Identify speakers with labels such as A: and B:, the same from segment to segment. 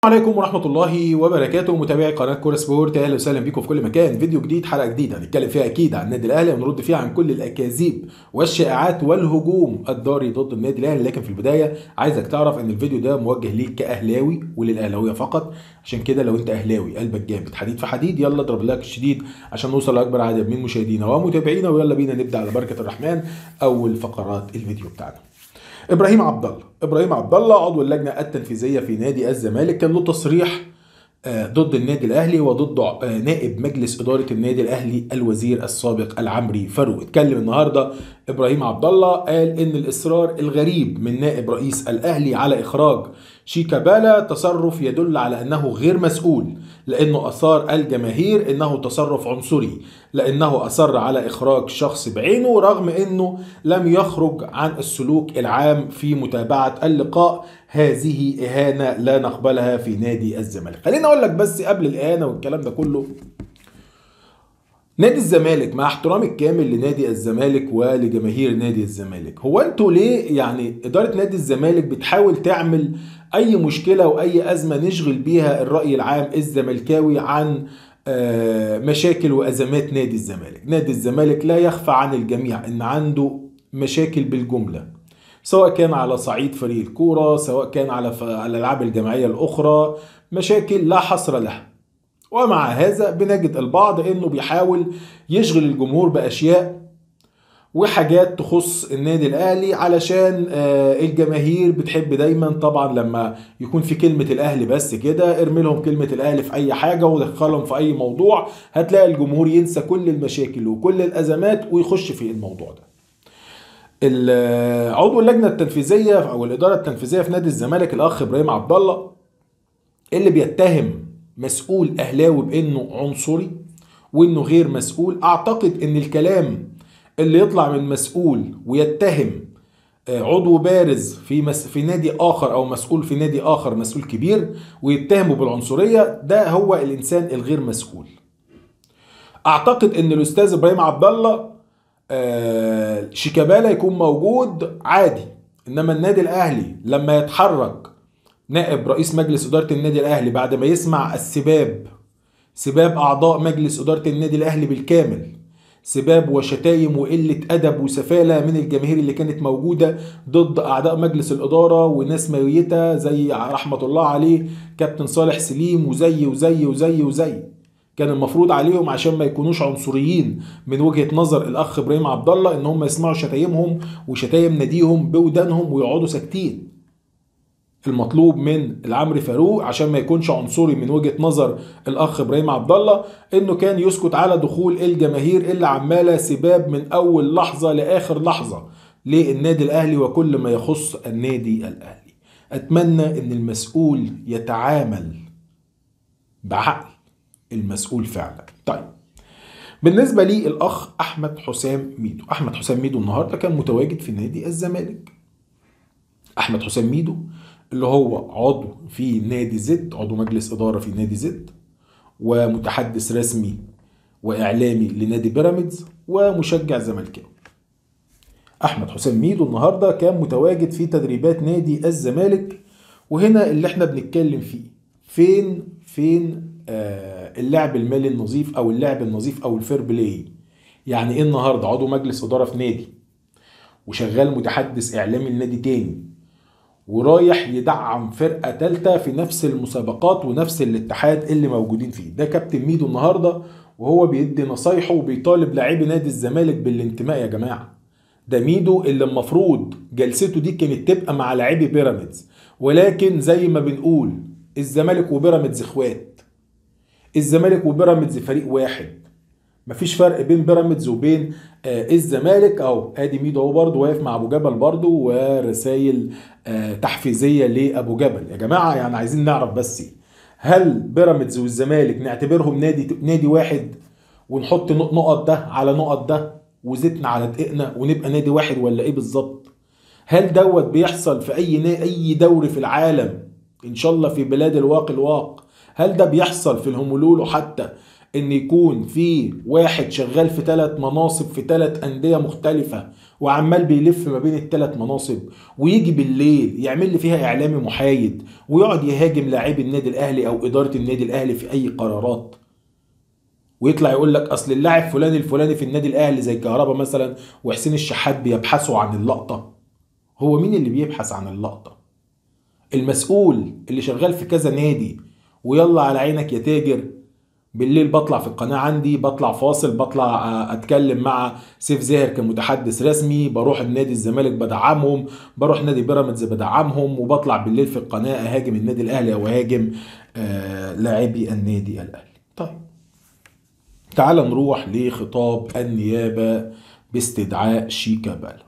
A: عليكم ورحمة الله وبركاته متابعي قناة كورة سبورت اهلا وسهلا بيكم في كل مكان فيديو جديد حلقة جديدة هنتكلم فيها اكيد عن النادي الاهلي ونرد فيها عن كل الاكاذيب والشائعات والهجوم الضاري ضد النادي الاهلي لكن في البداية عايزك تعرف ان الفيديو ده موجه ليك كاهلاوي وللاهلاوية فقط عشان كده لو انت اهلاوي قلبك جامد حديد في حديد يلا اضرب اللايك الشديد عشان نوصل لاكبر عدد من مشاهدينا ومتابعينا ويلا بينا نبدا على بركة الرحمن اول فقرات الفيديو بتاعنا ابراهيم عبد الله ابراهيم عبد الله عضو اللجنه التنفيذيه في نادي الزمالك كان له تصريح آه، ضد النادي الاهلي وضد آه، نائب مجلس اداره النادي الاهلي الوزير السابق العمري فاروق اتكلم النهارده ابراهيم عبد الله قال ان الاصرار الغريب من نائب رئيس الاهلي على اخراج شيكابالا تصرف يدل على انه غير مسؤول لانه اثار الجماهير انه تصرف عنصري لانه اصر على اخراج شخص بعينه رغم انه لم يخرج عن السلوك العام في متابعه اللقاء هذه اهانه لا نقبلها في نادي الزمالك خليني اقول لك بس قبل الاهانه والكلام ده كله نادي الزمالك مع احترامي الكامل لنادي الزمالك ولجماهير نادي الزمالك هو انتوا ليه يعني اداره نادي الزمالك بتحاول تعمل اي مشكله واي ازمه نشغل بيها الراي العام الزملكاوي عن آه، مشاكل وازمات نادي الزمالك نادي الزمالك لا يخفى عن الجميع ان عنده مشاكل بالجمله سواء كان على صعيد فريق الكوره سواء كان على ف- على الالعاب الجماعيه الاخرى مشاكل لا حصر لها ومع هذا بنجد البعض انه بيحاول يشغل الجمهور باشياء وحاجات تخص النادي الاهلي علشان آه، الجماهير بتحب دايما طبعا لما يكون في كلمه الاهلي بس كده ارمي لهم كلمه الاهلي في اي حاجه ودخلهم في اي موضوع هتلاقي الجمهور ينسى كل المشاكل وكل الازمات ويخش في الموضوع ده ال- عضو اللجنه التنفيذيه او الاداره التنفيذيه في نادي الزمالك الاخ ابراهيم عبد الله اللي بيتهم مسؤول اهلاوي بانه عنصري وانه غير مسؤول اعتقد ان الكلام اللي يطلع من مسؤول ويتهم آه، عضو بارز في مس في نادي اخر او مسؤول في نادي اخر مسؤول كبير ويتهمه بالعنصريه ده هو الانسان الغير مسؤول اعتقد ان الاستاذ ابراهيم عبد الله آه، شيكابالا يكون موجود عادي انما النادي الاهلي لما يتحرك نائب رئيس مجلس اداره النادي الاهلي بعد ما يسمع السباب سباب اعضاء مجلس اداره النادي الاهلي بالكامل سباب وشتايم وقله ادب وسفاله من الجماهير اللي كانت موجوده ضد اعضاء مجلس الاداره وناس ميته زي رحمه الله عليه كابتن صالح سليم وزي وزي وزي وزي كان المفروض عليهم عشان ما يكونوش عنصريين من وجهه نظر الاخ ابراهيم عبد الله ان هم يسمعوا شتايمهم وشتايم ناديهم بودانهم ويقعدوا ساكتين المطلوب من العمري فاروق عشان ما يكونش عنصري من وجهه نظر الاخ ابراهيم عبد الله انه كان يسكت على دخول الجماهير اللي عماله سباب من اول لحظه لاخر لحظه للنادي الاهلي وكل ما يخص النادي الاهلي اتمنى ان المسؤول يتعامل بعقل المسؤول فعلا طيب بالنسبه لي الاخ احمد حسام ميدو احمد حسام ميدو النهارده كان متواجد في نادي الزمالك احمد حسام ميدو اللي هو عضو في نادي زد عضو مجلس اداره في نادي زد ومتحدث رسمي واعلامي لنادي بيراميدز ومشجع زملكاوي احمد حسام ميدو النهارده كان متواجد في تدريبات نادي الزمالك وهنا اللي احنا بنتكلم فيه فين فين آه اللعب المالي النظيف او اللعب النظيف او الفير بلاي يعني ايه النهارده عضو مجلس اداره في نادي وشغال متحدث اعلامي لنادي تاني ورايح يدعم فرقه تالته في نفس المسابقات ونفس الاتحاد اللي موجودين فيه ده كابتن ميدو النهارده وهو بيدي نصايحه وبيطالب لاعبي نادي الزمالك بالانتماء يا جماعه ده ميدو اللي المفروض جلسته دي كانت تبقى مع لاعبي بيراميدز ولكن زي ما بنقول الزمالك وبيراميدز اخوات الزمالك وبيراميدز فريق واحد مفيش فرق بين بيراميدز وبين آه الزمالك اهو ادي ميدو اهو برضه واقف مع ابو جبل برضه ورسائل آه تحفيزيه لابو جبل يا جماعه يعني عايزين نعرف بس هل بيراميدز والزمالك نعتبرهم نادي نادي واحد ونحط نق- نقط ده على نقط ده وزيتنا على دقيقنا ونبقى نادي واحد ولا ايه بالظبط هل دوت بيحصل في اي نا... اي دوري في العالم ان شاء الله في بلاد الواقي الواق هل ده بيحصل في الهمولولو حتى ان يكون في واحد شغال في ثلاث مناصب في ثلاث انديه مختلفه وعمال بيلف ما بين الثلاث مناصب ويجي بالليل يعمل لي فيها اعلامي محايد ويقعد يهاجم لاعبي النادي الاهلي او اداره النادي الاهلي في اي قرارات ويطلع يقول لك اصل اللاعب فلان الفلاني في النادي الاهلي زي كهربا مثلا وحسين الشحات بيبحثوا عن اللقطه هو مين اللي بيبحث عن اللقطه المسؤول اللي شغال في كذا نادي ويلا على عينك يا تاجر بالليل بطلع في القناة عندي بطلع فاصل بطلع اتكلم مع سيف زاهر كمتحدث رسمي بروح النادي الزمالك بدعمهم بروح نادي بيراميدز بدعمهم وبطلع بالليل في القناة اهاجم النادي الاهلي او اهاجم آه لاعبي النادي الاهلي طيب تعال نروح لخطاب النيابة باستدعاء شيكابالا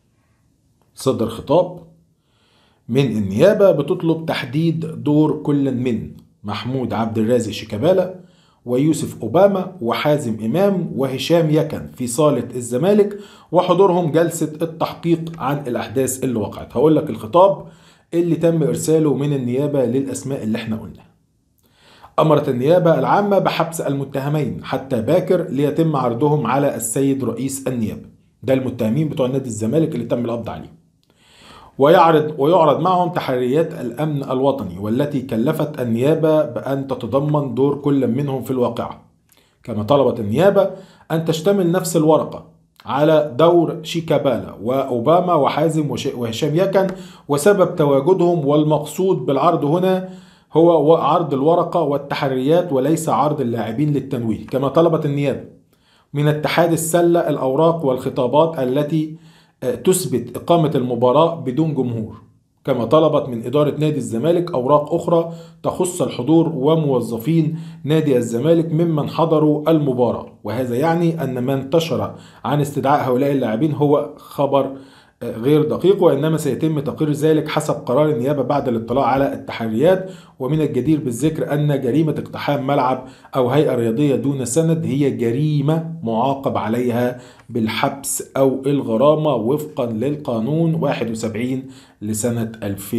A: صدر خطاب من النيابة بتطلب تحديد دور كل من محمود عبد الرازق شيكابالا ويوسف أوباما وحازم إمام وهشام يكن في صالة الزمالك وحضورهم جلسة التحقيق عن الأحداث اللي وقعت هقول لك الخطاب اللي تم إرساله من النيابة للأسماء اللي احنا قلناها أمرت النيابة العامة بحبس المتهمين حتى باكر ليتم عرضهم على السيد رئيس النيابة ده المتهمين بتوع نادي الزمالك اللي تم القبض عليهم ويعرض ويعرض معهم تحريات الامن الوطني والتي كلفت النيابه بان تتضمن دور كل منهم في الواقعه. كما طلبت النيابه ان تشتمل نفس الورقه على دور شيكابالا واوباما وحازم وهشام يكن وسبب تواجدهم والمقصود بالعرض هنا هو عرض الورقه والتحريات وليس عرض اللاعبين للتنويه كما طلبت النيابه من اتحاد السله الاوراق والخطابات التي تثبت إقامة المباراة بدون جمهور كما طلبت من إدارة نادي الزمالك أوراق أخرى تخص الحضور وموظفين نادي الزمالك ممن حضروا المباراة وهذا يعني أن ما انتشر عن استدعاء هؤلاء اللاعبين هو خبر غير دقيق وإنما سيتم تقرير ذلك حسب قرار النيابة بعد الاطلاع على التحريات ومن الجدير بالذكر أن جريمة اقتحام ملعب أو هيئة رياضية دون سند هي جريمة معاقب عليها بالحبس أو الغرامة وفقا للقانون 71 لسنة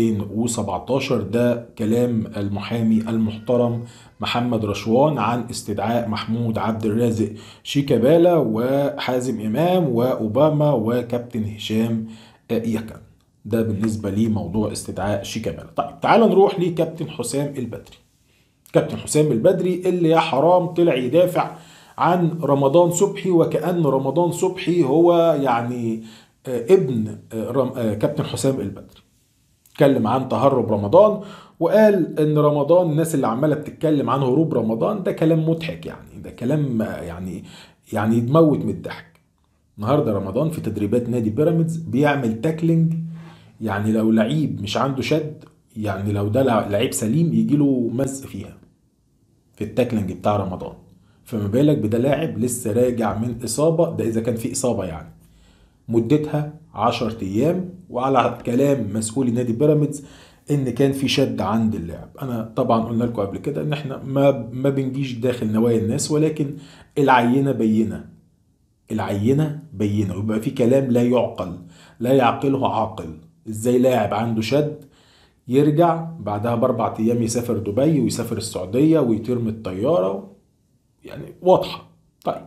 A: 2017 ده كلام المحامي المحترم محمد رشوان عن استدعاء محمود عبد الرازق شيكابالا وحازم إمام وأوباما وكابتن هشام يكن ده بالنسبة لموضوع استدعاء شيكابالا طيب تعال نروح لكابتن حسام البدري كابتن حسام البدري اللي يا حرام طلع يدافع عن رمضان صبحي وكأن رمضان صبحي هو يعني ابن كابتن حسام البدري اتكلم عن تهرب رمضان وقال ان رمضان الناس اللي عماله بتتكلم عن هروب رمضان ده كلام مضحك يعني ده كلام يعني يعني يتموت من الضحك النهارده رمضان في تدريبات نادي بيراميدز بيعمل تاكلينج يعني لو لعيب مش عنده شد يعني لو ده لعيب سليم يجي له مزق فيها في التاكلينج بتاع رمضان فما بالك بده لاعب لسه راجع من اصابه ده اذا كان في اصابه يعني مدتها 10 ايام وعلى كلام مسؤولي نادي بيراميدز ان كان في شد عند اللاعب انا طبعا قلنا لكم قبل كده ان احنا ما ما بنجيش داخل نوايا الناس ولكن العينه بينه العينه بينه ويبقى في كلام لا يعقل لا يعقله عاقل ازاي لاعب عنده شد يرجع بعدها باربع ايام يسافر دبي ويسافر السعوديه ويطير من الطياره يعني واضحه طيب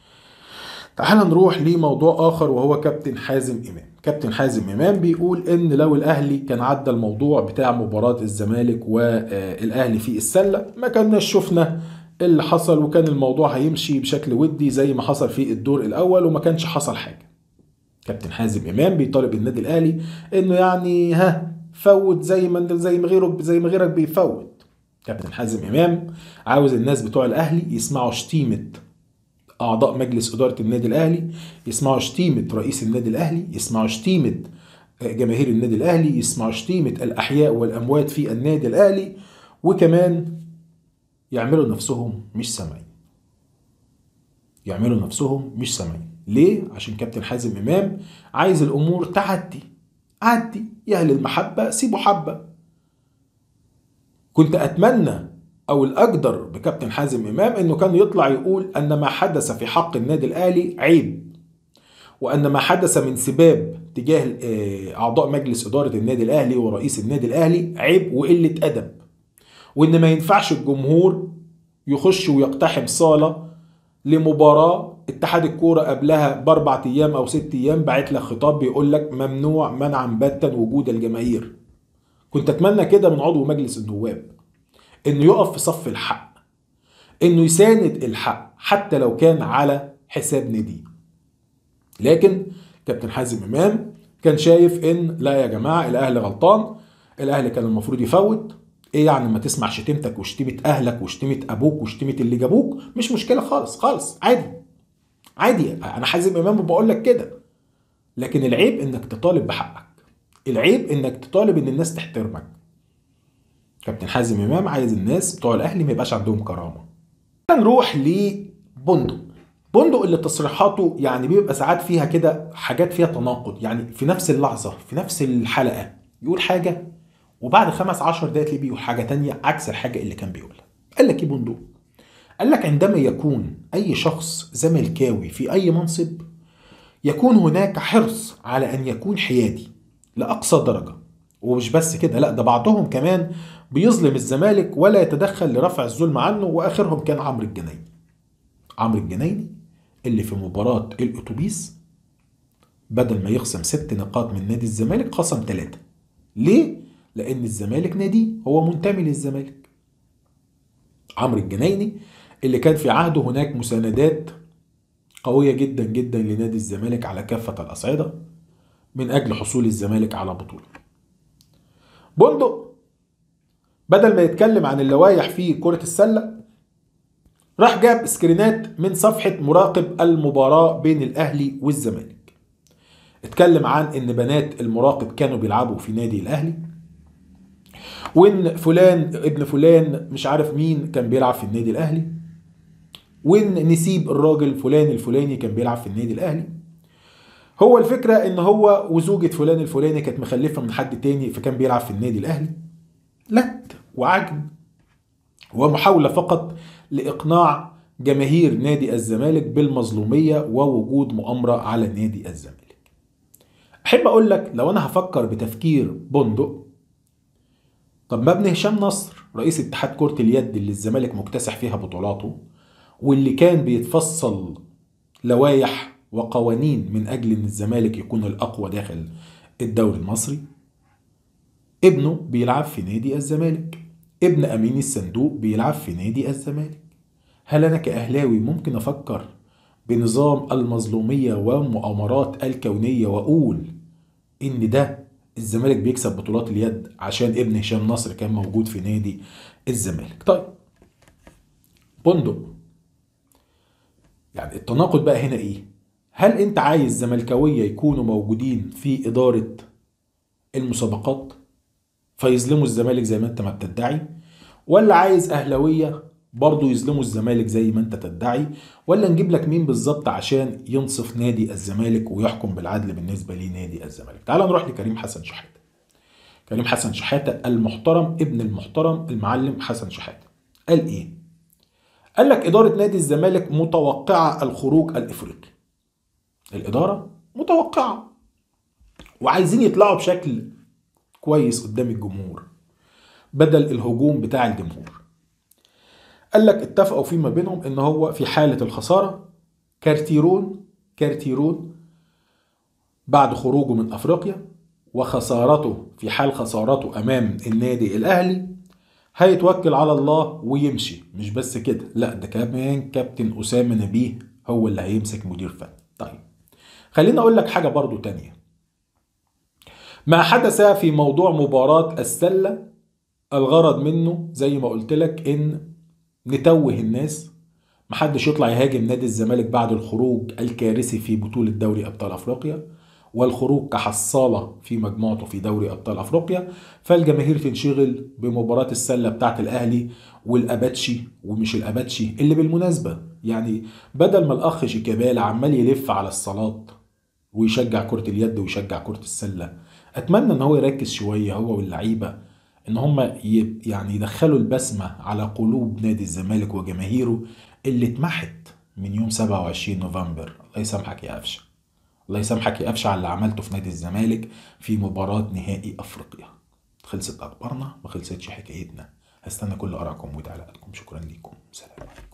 A: تعال نروح لموضوع اخر وهو كابتن حازم امام كابتن حازم امام بيقول ان لو الاهلي كان عدى الموضوع بتاع مباراه الزمالك والاهلي في السله ما كناش شفنا اللي حصل وكان الموضوع هيمشي بشكل ودي زي ما حصل في الدور الاول وما كانش حصل حاجه كابتن حازم امام بيطالب النادي الاهلي انه يعني ها فوت زي ما زي ما غيرك زي ما غيرك بيفوت كابتن حازم امام عاوز الناس بتوع الاهلي يسمعوا شتيمه اعضاء مجلس اداره النادي الاهلي يسمعوا شتيمه رئيس النادي الاهلي يسمعوا شتيمه جماهير النادي الاهلي يسمعوا شتيمه الاحياء والاموات في النادي الاهلي وكمان يعملوا نفسهم مش سامعين يعملوا نفسهم مش سامعين ليه عشان كابتن حازم امام عايز الامور تعدي عدي يا اهل المحبه سيبوا حبه كنت اتمنى او الاقدر بكابتن حازم امام انه كان يطلع يقول ان ما حدث في حق النادي الاهلي عيب وان ما حدث من سباب تجاه اعضاء مجلس اداره النادي الاهلي ورئيس النادي الاهلي عيب وقله ادب وان ما ينفعش الجمهور يخش ويقتحم صالة لمباراة اتحاد الكورة قبلها بأربع أيام أو ست أيام بعت لك خطاب بيقول لك ممنوع منعا باتا وجود الجماهير كنت أتمنى كده من عضو مجلس النواب إنه يقف في صف الحق إنه يساند الحق حتى لو كان على حساب نادي لكن كابتن حازم إمام كان شايف إن لا يا جماعة الأهلي غلطان الأهلي كان المفروض يفوت ايه يعني لما تسمع شتيمتك وشتيمه اهلك وشتيمه ابوك وشتيمه اللي جابوك مش مشكله خالص خالص عادي عادي انا حازم امام وبقول لك كده لكن العيب انك تطالب بحقك العيب انك تطالب ان الناس تحترمك كابتن حازم امام عايز الناس بتوع الاهلي ما يبقاش عندهم كرامه نروح لبندق بندق اللي تصريحاته يعني بيبقى ساعات فيها كده حاجات فيها تناقض يعني في نفس اللحظه في نفس الحلقه يقول حاجه وبعد خمس عشر دقايق تلاقيه بيقول حاجه تانية عكس الحاجه اللي كان بيقولها قال لك ايه بندق قال لك عندما يكون اي شخص زملكاوي في اي منصب يكون هناك حرص على ان يكون حيادي لاقصى درجه ومش بس كده لا ده بعضهم كمان بيظلم الزمالك ولا يتدخل لرفع الظلم عنه واخرهم كان عمرو الجنايني عمرو الجنايني اللي في مباراة الأتوبيس بدل ما يخصم ست نقاط من نادي الزمالك خصم ثلاثة ليه؟ لأن الزمالك نادي هو منتمي للزمالك عمرو الجنايني اللي كان في عهده هناك مساندات قوية جدا جدا لنادي الزمالك على كافة الأصعدة من أجل حصول الزمالك على بطولة بندق بدل ما يتكلم عن اللوائح في كرة السلة راح جاب سكرينات من صفحة مراقب المباراة بين الأهلي والزمالك اتكلم عن ان بنات المراقب كانوا بيلعبوا في نادي الاهلي وان فلان ابن فلان مش عارف مين كان بيلعب في النادي الاهلي وان نسيب الراجل فلان الفلاني كان بيلعب في النادي الاهلي هو الفكرة ان هو وزوجة فلان الفلاني كانت مخلفة من حد تاني فكان بيلعب في النادي الاهلي لت وعجن ومحاولة فقط لإقناع جماهير نادي الزمالك بالمظلومية ووجود مؤامرة على نادي الزمالك أحب أقول لك لو أنا هفكر بتفكير بندق طب ما ابن هشام نصر رئيس اتحاد كرة اليد اللي الزمالك مكتسح فيها بطولاته واللي كان بيتفصل لوائح وقوانين من أجل إن الزمالك يكون الأقوى داخل الدوري المصري ابنه بيلعب في نادي الزمالك ابن أمين الصندوق بيلعب في نادي الزمالك هل أنا كأهلاوي ممكن أفكر بنظام المظلومية والمؤامرات الكونية وأقول إن ده الزمالك بيكسب بطولات اليد عشان ابن هشام نصر كان موجود في نادي الزمالك طيب بندق يعني التناقض بقى هنا ايه هل انت عايز زملكاويه يكونوا موجودين في اداره المسابقات فيظلموا الزمالك زي ما انت ما بتدعي ولا عايز اهلاويه برضه يظلموا الزمالك زي ما انت تدعي ولا نجيب لك مين بالظبط عشان ينصف نادي الزمالك ويحكم بالعدل بالنسبه لنادي الزمالك تعال نروح لكريم حسن شحاته كريم حسن شحاته المحترم ابن المحترم المعلم حسن شحاته قال ايه قال لك اداره نادي الزمالك متوقعه الخروج الافريقي الاداره متوقعه وعايزين يطلعوا بشكل كويس قدام الجمهور بدل الهجوم بتاع الجمهور قال لك اتفقوا فيما بينهم ان هو في حالة الخسارة كارتيرون كارتيرون بعد خروجه من افريقيا وخسارته في حال خسارته امام النادي الاهلي هيتوكل على الله ويمشي مش بس كده لا ده كمان كابتن اسامة نبيه هو اللي هيمسك مدير فني طيب خليني اقول لك حاجة برضو تانية ما حدث في موضوع مباراة السلة الغرض منه زي ما قلت لك ان نتوه الناس محدش يطلع يهاجم نادي الزمالك بعد الخروج الكارثي في بطولة دوري أبطال أفريقيا والخروج كحصالة في مجموعته في دوري أبطال أفريقيا فالجماهير تنشغل بمباراة السلة بتاعت الأهلي والأباتشي ومش الأباتشي اللي بالمناسبة يعني بدل ما الأخ شيكابالا عمال يلف على الصالات ويشجع كرة اليد ويشجع كرة السلة أتمنى إن هو يركز شوية هو واللعيبة ان هم يعني يدخلوا البسمة على قلوب نادي الزمالك وجماهيره اللي اتمحت من يوم 27 نوفمبر الله يسامحك يا قفشه الله يسامحك يا قفشه على اللي عملته في نادي الزمالك في مباراة نهائي افريقيا خلصت اخبارنا ما خلصتش حكايتنا هستنى كل ارائكم وتعليقاتكم شكرا لكم سلام عليكم